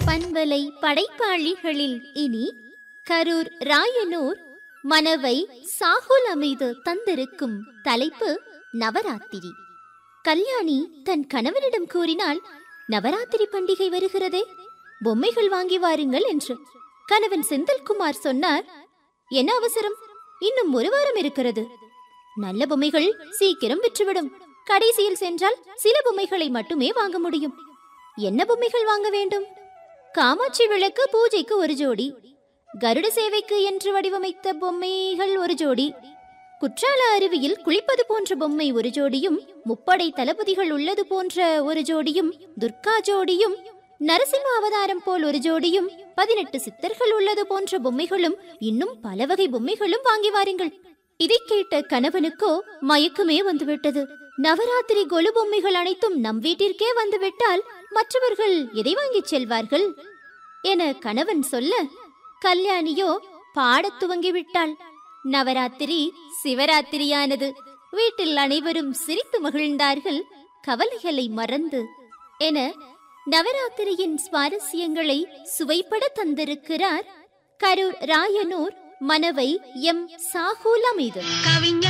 பண்பலை படைப்பாளிகளில் இனி கரூர் ராயனூர் மனவை சாகுல் அமைது தந்திருக்கும் தலைப்பு நவராத்திரி கல்யாணி தன் கணவனிடம் கூறினாள் நவராத்திரி பண்டிகை வருகிறதே பொம்மைகள் வாங்கி வாருங்கள் என்று கணவன் செந்தில்குமார் சொன்னார் என்ன அவசரம் இன்னும் ஒரு வாரம் இருக்கிறது நல்ல பொம்மைகள் சீக்கிரம் விற்றுவிடும் கடைசியில் சென்றால் சில பொம்மைகளை மட்டுமே வாங்க முடியும் என்ன பொம்மைகள் வாங்க வேண்டும் காமாட்சி விளக்கு பூஜைக்கு ஒரு ஜோடி கருட சேவைக்கு என்று வடிவமைத்த பொம்மைகள் ஒரு ஜோடி குற்றால அருவியில் குளிப்பது போன்ற பொம்மை ஒரு ஜோடியும் முப்படை தளபதிகள் உள்ளது போன்ற ஒரு ஜோடியும் துர்கா ஜோடியும் நரசிம்ம அவதாரம் போல் ஒரு ஜோடியும் பதினெட்டு சித்தர்கள் உள்ளது போன்ற பொம்மைகளும் இன்னும் பல வகை பொம்மைகளும் வாங்கி வாருங்கள் இதை கேட்ட கணவனுக்கோ மயக்கமே வந்துவிட்டது நவராத்திரி கொலு பொம்மைகள் அனைத்தும் நம் வீட்டிற்கே வந்துவிட்டால் மற்றவர்கள் எதை வாங்கிச் செல்வார்கள் என கணவன் சொல்ல கல்யாணியோ பாடத் துவங்கிவிட்டாள் நவராத்திரி சிவராத்திரியானது வீட்டில் அனைவரும் சிரித்து மகிழ்ந்தார்கள் கவலைகளை மறந்து என நவராத்திரியின் சுவாரஸ்யங்களை சுவைப்பட தந்திருக்கிறார் கரூர் ராயனூர் மனவை எம் சாகுல் அமீது கவிஞர்